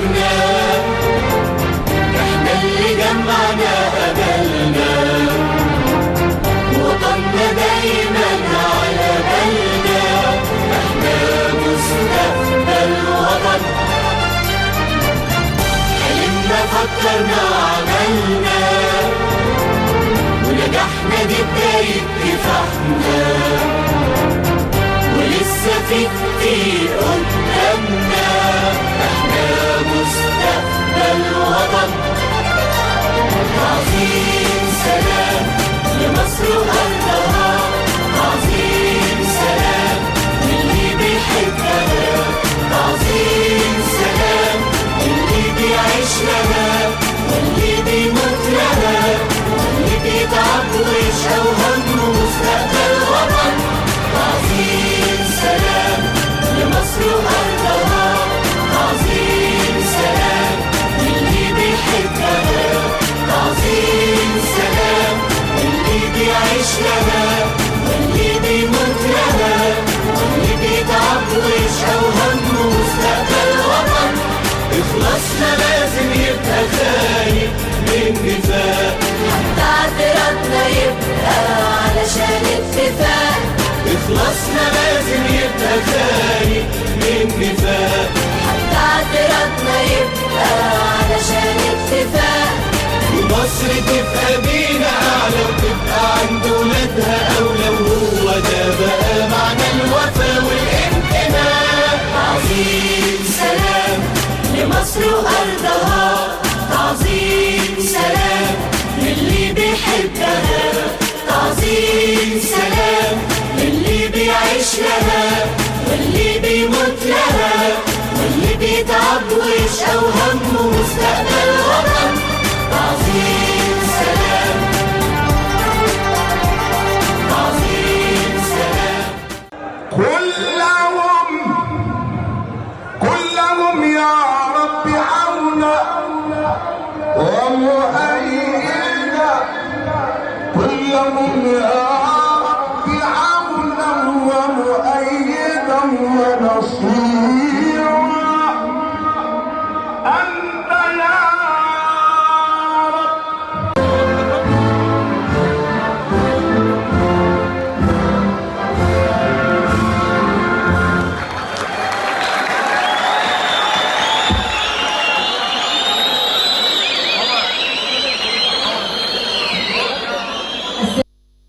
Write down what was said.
احنا احنا اللي جمعنا املنا وطننا دايما على بالنا احنا مستقبل وطن حلمنا فكرنا عملنا ونجحنا دي بداية كفاحنا ولسه في كتير قدامنا احنا مستقبل وطن عظيم سلام لمصر وأرضها عظيم سلام للي بيحبها عظيم سلام للي بيعيش لها واللي بيموت لها واللي بيتعب ويشقى وهمه مستقبل وطن عظيم سلام لمصر وأرضها عظيم سلام للي بيحبها عظيم سلام اللي بيعيش لها واللي بيموت لها واللي بيتعب ويشقى وهمه مستقبل وطن إخلاصنا لازم يبقى خالي من نفاق حتى اعتراضنا يبقى علشان اتفاق إخلاصنا لازم يبقى خالي من نفاق حتى اعتراضنا يبقى علشان اتفاق ومصر تبقى بينا أعلى وتبقى عند ولادها أولى وهو ده بقى معنى الوفا والانتماء عظيم سلام لمصر وأرضها تعظيم سلام للي بيحبها تعظيم سلام للي بيعيش لها واللي بيموت لها واللي بيتعب ويشقى وهمه مستقبل وطن تعظيم سلام تعظيم سلام كلهم كلهم يا رب عونا ومؤيدا كلهم يا